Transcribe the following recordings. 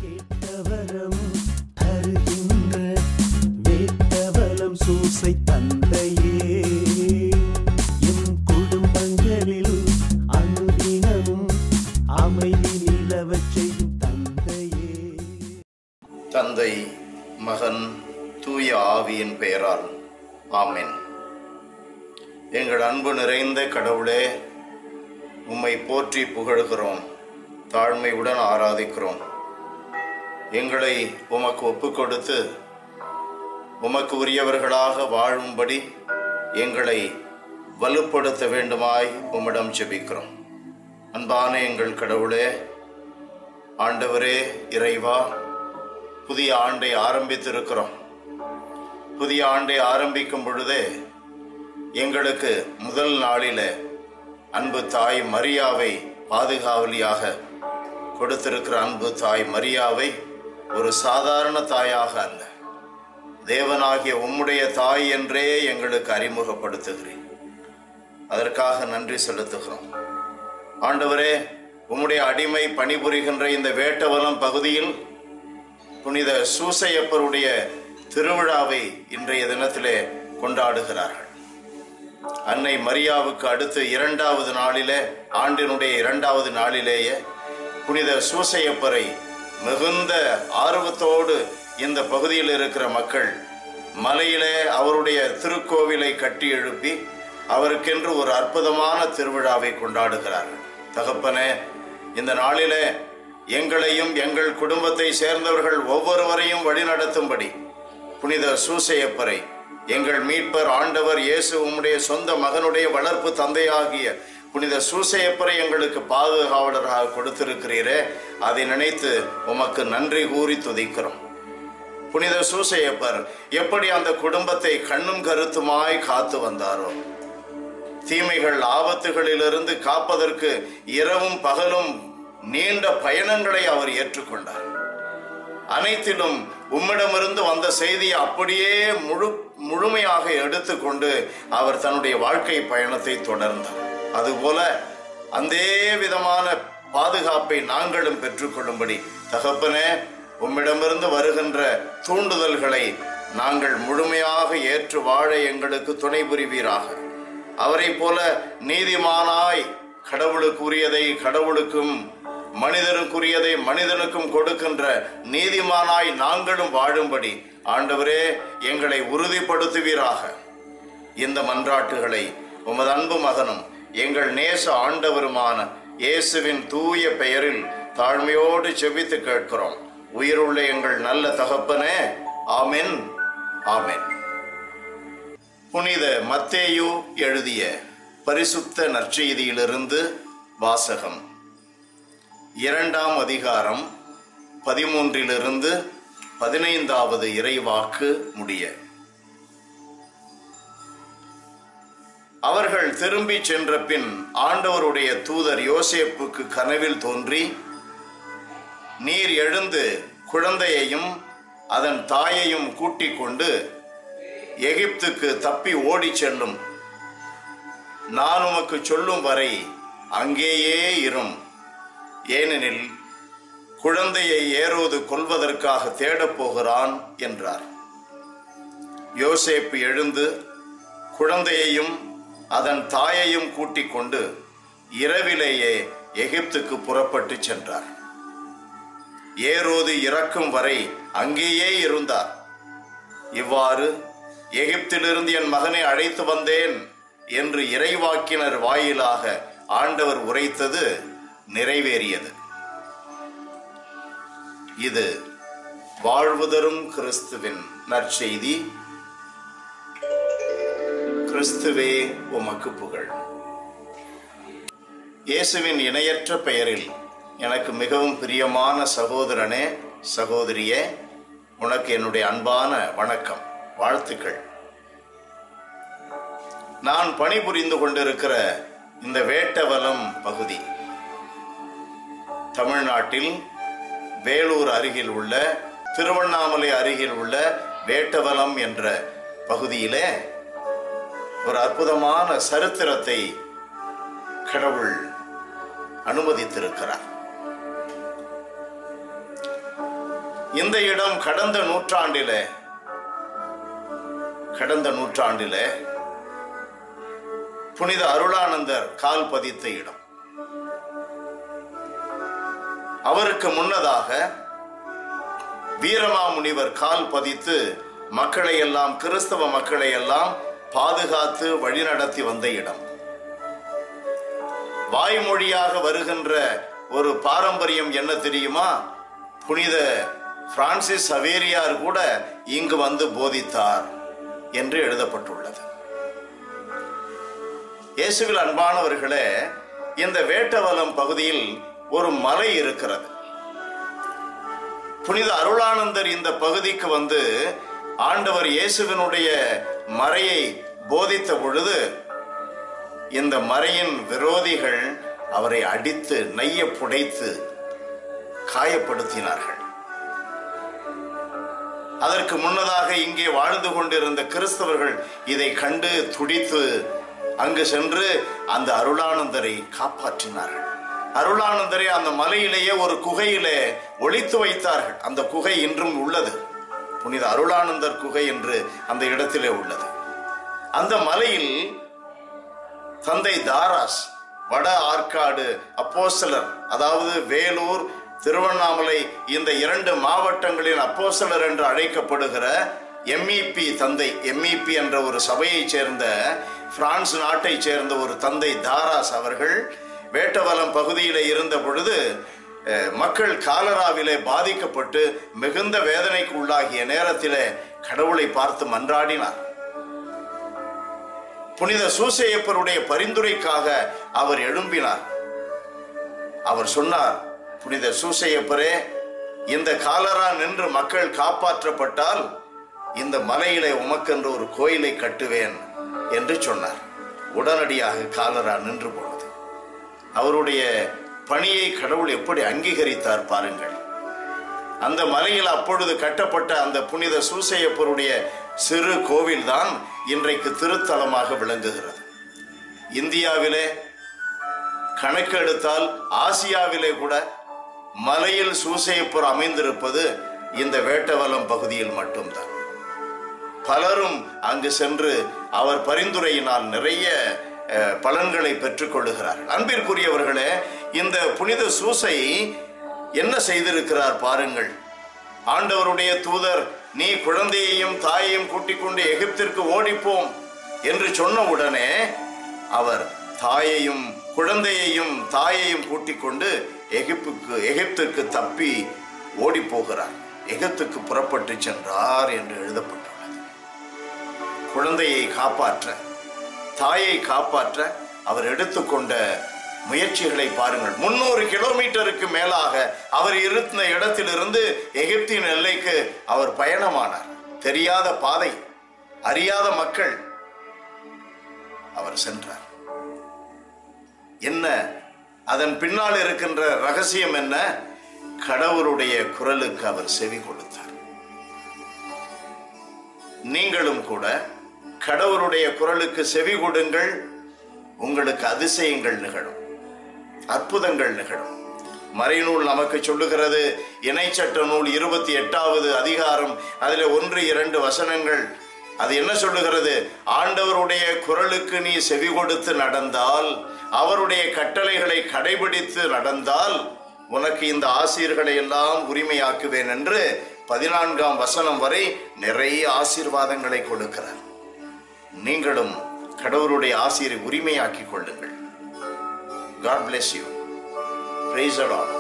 கேட்டவரம் தருகின்ற வேட்டவலம் சூசை தந்தையே என் குடும்பங்களில் அனுதினமும் அமைதி நிலவச் செய்யும் தந்தையே தந்தை மகன் தூய ஆவியின் பெயரால் ஆமென் எங்கள் அன்பு நிறைந்த கடவுளே உம்மை போற்றி புகழுகிறோம் தாழ்மையுடன் ஆராதிக்கிறோம் எங்களை உமக்கு ஒப்புக் கொடுத்து உமக்கு உரியவர்களாக வாழும்படி எங்களை வலுப்படுத்த வேண்டுமாய் உம்மிடம் ஜெபிக்கிறோம் அன்பான எங்கள் கடவுளே ஆண்டவரே இறைவா புதிய ஆண்டை ஆரம்பித்திருக்கிறோம் புதிய ஆண்டை ஆரம்பிக்கும் பொழுதே எங்களுக்கு முதல் நாளில அன்பு தாய் மரியாவை பாதுகாவலியாக கொடுத்திருக்கிற அன்பு தாய் மரியாவை ஒரு சாதாரண தாயாக அல்ல தேவனாகிய உம்முடைய தாய் என்றே எங்களுக்கு அறிமுகப்படுத்துகிறேன் அதற்காக நன்றி செலுத்துகிறோம் ஆண்டவரே உம்முடைய அடிமை பணிபுரிகின்ற இந்த வேட்டவலம் பகுதியில் புனித சூசையப்பருடைய திருவிழாவை இன்றைய தினத்திலே கொண்டாடுகிறார்கள் அன்னை மரியாவுக்கு அடுத்து இரண்டாவது நாளிலே ஆண்டினுடைய இரண்டாவது நாளிலேயே புனித சூசையப்பரை மிகுந்த ஆர்வத்தோடு இந்த பகுதியில் இருக்கிற மக்கள் மலையிலே அவருடைய திருக்கோவிலை கட்டி எழுப்பி அவருக்கென்று ஒரு அற்புதமான திருவிழாவை கொண்டாடுகிறார்கள் தகப்பனே இந்த நாளிலே எங்களையும் எங்கள் குடும்பத்தை சேர்ந்தவர்கள் ஒவ்வொருவரையும் வழிநடத்தும்படி புனித சூசையப்பரை எங்கள் மீட்பர் ஆண்டவர் இயேசு உம்முடைய சொந்த மகனுடைய வளர்ப்பு தந்தையாகிய புனித சூசையப்பரை எங்களுக்கு பாதுகாவலராக கொடுத்திருக்கிறீரே அதை நினைத்து உமக்கு நன்றி கூறி துதிக்கிறோம் புனித சூசையப்பர் எப்படி அந்த குடும்பத்தை கண்ணும் கருத்துமாய் காத்து வந்தாரோ தீமைகள் ஆபத்துகளிலிருந்து காப்பதற்கு இரவும் பகலும் நீண்ட பயணங்களை அவர் ஏற்றுக்கொண்டார் அனைத்திலும் உம்மிடமிருந்து வந்த செய்தியை அப்படியே முழு முழுமையாக எடுத்துக்கொண்டு அவர் தன்னுடைய வாழ்க்கை பயணத்தை தொடர்ந்தார் அதுபோல அந்த விதமான பாதுகாப்பை நாங்களும் பெற்றுக்கொள்ளும்படி தகப்பனே உம்மிடமிருந்து வருகின்ற தூண்டுதல்களை நாங்கள் முழுமையாக ஏற்று வாழ எங்களுக்கு துணை புரிவீராக அவரை போல நீதிமானாய் கடவுளுக்குரியதை கடவுளுக்கும் மனிதனுக்குரியதை மனிதனுக்கும் கொடுக்கின்ற நீதிமானாய் நாங்களும் வாழும்படி ஆண்டவரே எங்களை உறுதிப்படுத்துவீராக இந்த மன்றாட்டுகளை உமது அன்பு மகனும் எங்கள் நேச ஆண்டவருமான இயேசுவின் தூய பெயரில் தாழ்மையோடு செபித்து கேட்கிறோம் உயிருள்ள எங்கள் நல்ல தகப்பனே ஆமென் ஆமென் புனித மத்தேயு எழுதிய பரிசுத்த நற்செய்தியிலிருந்து வாசகம் இரண்டாம் அதிகாரம் பதிமூன்றிலிருந்து பதினைந்தாவது இறைவாக்கு முடிய அவர்கள் திரும்பி சென்ற பின் ஆண்டவருடைய தூதர் யோசேப்புக்கு கனவில் தோன்றி நீர் எழுந்து குழந்தையையும் அதன் தாயையும் கூட்டிக் கொண்டு எகிப்துக்கு தப்பி ஓடிச் செல்லும் நான் உமக்கு சொல்லும் வரை அங்கேயே இரும் ஏனெனில் குழந்தையை ஏரோது கொல்வதற்காக தேடப் போகிறான் என்றார் யோசேப்பு எழுந்து குழந்தையையும் அதன் தாயையும் கூட்டிக் கொண்டு இரவிலேயே எகிப்துக்கு புறப்பட்டு சென்றார் ஏரோது இறக்கும் வரை அங்கேயே இருந்தார் இவ்வாறு எகிப்திலிருந்து என் மகனை அழைத்து வந்தேன் என்று இறைவாக்கினர் வாயிலாக ஆண்டவர் உரைத்தது நிறைவேறியது இது வாழ்வுதரும் கிறிஸ்துவின் நற்செய்தி கிறிஸ்துவே உமக்கு புகழ் இயேசுவின் இணையற்ற பெயரில் எனக்கு மிகவும் பிரியமான சகோதரனே சகோதரியே உனக்கு என்னுடைய அன்பான வணக்கம் வாழ்த்துக்கள் நான் பணிபுரிந்து கொண்டிருக்கிற இந்த வேட்டவலம் பகுதி தமிழ்நாட்டில் வேலூர் அருகில் உள்ள திருவண்ணாமலை அருகில் உள்ள வேட்டவலம் என்ற பகுதியிலே ஒரு அற்புதமான சரித்திரத்தை கடவுள் அனுமதித்திருக்கிறார் இந்த இடம் கடந்த நூற்றாண்டிலே கடந்த நூற்றாண்டிலே புனித அருளானந்தர் கால் பதித்த இடம் அவருக்கு முன்னதாக வீரமாமுனிவர் கால் பதித்து மக்களை எல்லாம் கிறிஸ்தவ மக்களை எல்லாம் பாதுகாத்து வழிநடத்தி வந்த இடம் வாய்மொழியாக வருகின்ற ஒரு பாரம்பரியம் என்ன தெரியுமா புனித பிரான்சிஸ் சவேரியார் கூட இங்கு வந்து போதித்தார் என்று எழுதப்பட்டுள்ளது இயேசுவில் அன்பானவர்களே இந்த வேட்டவலம் பகுதியில் ஒரு மலை இருக்கிறது புனித அருளானந்தர் இந்த பகுதிக்கு வந்து ஆண்டவர் இயேசுவினுடைய மறையை போதித்த பொழுது இந்த மறையின் விரோதிகள் அவரை அடித்து நைய புடைத்து காயப்படுத்தினார்கள் அதற்கு முன்னதாக இங்கே வாழ்ந்து கொண்டிருந்த கிறிஸ்தவர்கள் இதை கண்டு துடித்து அங்கு சென்று அந்த அருளானந்தரை காப்பாற்றினார்கள் அருளானந்தரை அந்த மலையிலேயே ஒரு குகையிலே ஒளித்து வைத்தார்கள் அந்த குகை இன்றும் உள்ளது புனித அருளானந்தர் குகை என்று அந்த இடத்திலே உள்ளது அந்த மலையில் தந்தை தாராஸ் வட ஆற்காடு அப்போஸ்தலர் அதாவது வேலூர் திருவண்ணாமலை இந்த இரண்டு மாவட்டங்களின் அப்போஸ்தலர் என்று அழைக்கப்படுகிற எம்இபி தந்தை எம்இபி என்ற ஒரு சபையைச் சேர்ந்த பிரான்ஸ் நாட்டைச் சேர்ந்த ஒரு தந்தை தாராஸ் அவர்கள் வேட்டவலம் பகுதியில் இருந்த பொழுது அஹ், மக்கள் காலராவிலே பாதிக்கப்பட்டு மிகுந்த வேதனைக்கு உள்ளாகிய நேரத்திலே கடவுளை பார்த்து மன்றாடினார் புனித சூசையப்பருடைய பரிந்துரைக்காக அவர் எழும்பினார் அவர் சொன்னார் புனித சூசையப்பரே இந்த காலரா நின்று மக்கள் காப்பாற்றப்பட்டால் இந்த மலையிலே உமக்கென்று ஒரு கோயிலை கட்டுவேன் என்று சொன்னார் உடனடியாக காலரா நின்று போனது அவருடைய பணியை கடவுள் எப்படி அங்கீகரித்தார் பாருங்கள் அந்த மலையில் அப்பொழுது கட்டப்பட்ட அந்த புனித சூசையப்பருடைய சிறு கோவில்தான் இன்றைக்கு திருத்தலமாக விளங்குகிறது இந்தியாவிலே கணக்கெடுத்தால் ஆசியாவிலே கூட மலையில் சூசையப்பர் அமைந்திருப்பது இந்த வேட்டவலம் பகுதியில் மட்டும்தான் பலரும் அங்கு சென்று அவர் பரிந்துரையினால் நிறைய அஹ், பலன்களை பெற்றுக் கொள்ளுகிறார்கள் அன்பிற்குரியவர்களே இந்த புனித சூசை என்ன செய்திருக்கிறார் பாருங்கள் ஆண்டவருடைய தூதர் நீ குழந்தையையும் தாயையும் கூட்டிக் கொண்டு எகிப்திற்கு ஓடிப்போம் என்று சொன்ன உடனே அவர் தாயையும் குழந்தையையும் தாயையும் கூட்டிக் கொண்டு எகிப்துக்கு எகிப்திற்கு தப்பி ஓடி போகிறார் எகிப்துக்கு புறப்பட்டு சென்றார் என்று எழுதப்பட்டுள்ளது குழந்தையை காப்பாற்ற தாயை காப்பாற்ற அவர் எடுத்துக்கொண்ட முயற்சிகளை பாருங்கள் முன்னூறு கிலோமீட்டருக்கு மேலாக அவர் இருந்த இடத்திலிருந்து எகிப்தின் எல்லைக்கு அவர் பயணமானார் தெரியாத பாதை அறியாத மக்கள் அவர் சென்றார் என்ன அதன் பின்னால் இருக்கின்ற ரகசியம் என்ன கடவுளுடைய குரலுக்கு அவர் செவி கொடுத்தார் நீங்களும் கூட கடவுளுடைய குரலுக்கு செவி கொடுங்கள் உங்களுக்கு அதிசயங்கள் நிகழும் அற்புதங்கள் நிகழும் மறைநூல் நமக்கு சொல்லுகிறது இணைச்சட்ட நூல் இருபத்தி எட்டாவது அதிகாரம் அதில் ஒன்று இரண்டு வசனங்கள் அது என்ன சொல்லுகிறது ஆண்டவருடைய குரலுக்கு நீ செவி கொடுத்து நடந்தால் அவருடைய கட்டளைகளை கடைபிடித்து நடந்தால் உனக்கு இந்த ஆசீர்களை எல்லாம் உரிமையாக்குவேன் என்று பதினான்காம் வசனம் வரை நிறைய ஆசீர்வாதங்களை கொடுக்கிறார் நீங்களும் கடவுளுடைய ஆசீரை உரிமையாக்கிக் கொள்ளுங்கள் God bless you. Praise the Lord.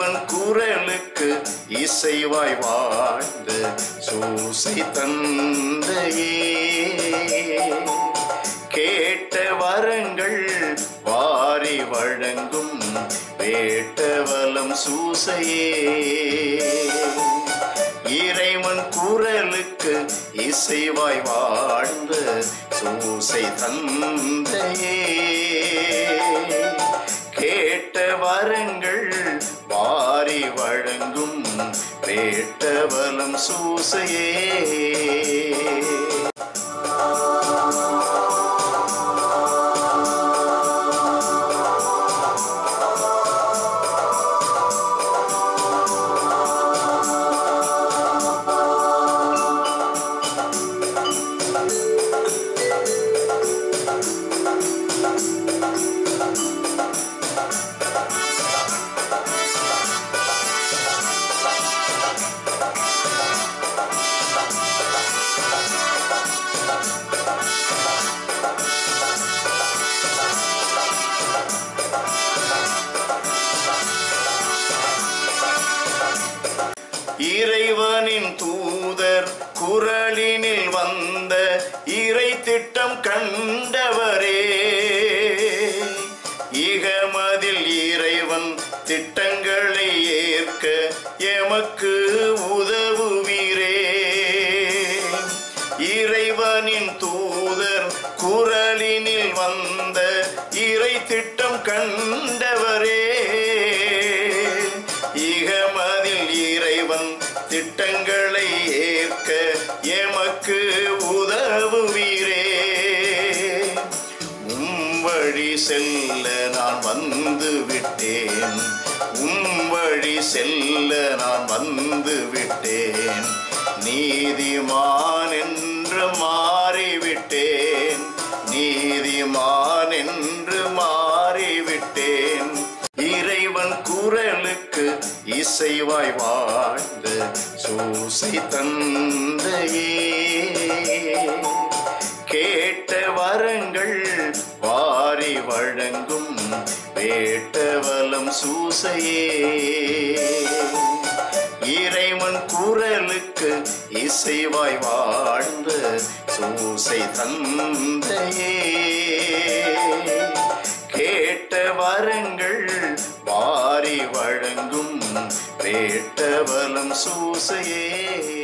இறைவன் குரலுக்கு இசைவாய் வாழ்ந்து சூசை தந்தையே கேட்ட வரங்கள் வாரி வழங்கும் வேட்டவலம் சூசையே இறைவன் குரலுக்கு இசைவாய் வாழ்ந்து சூசை தந்தையே கேட்ட வரங்கள் வாரி வழங்கும் வேட்டவலம் சூசையே இறைவனின் தூதர் குரலினில் வந்த இறை திட்டம் கண்டவரே இகமதில் இறைவன் திட்டங்களை ஏற்க எமக்கு உதவுவீரே இறைவனின் தூதர் குரலினில் வந்த இறை திட்டம் கண்டவரே இகமதில் இறைவன் திட்டங்களை ஏற்க எமக்கு உதவுவீரே உம் வழி செல்ல நான் வந்து விட்டேன் உம் வழி செல்ல நான் வந்து விட்டேன் நீதிமான் என்று மாறிவிட்டேன் நீதிமான் என்று மாறிவிட்டேன் இறைவன் குரலுக்கு இசைவாய் வாழ்ந்து சூசை தந்தையே கேட்ட வரங்கள் வாரி வழங்கும் வேட்டவலம் சூசையே இறைவன் குரலுக்கு இசைவாய் வாழ்ந்து சூசை தந்தையே கேட்ட வரங்கள் வாரி வழங்கும் வேட்டவலம் சூசையே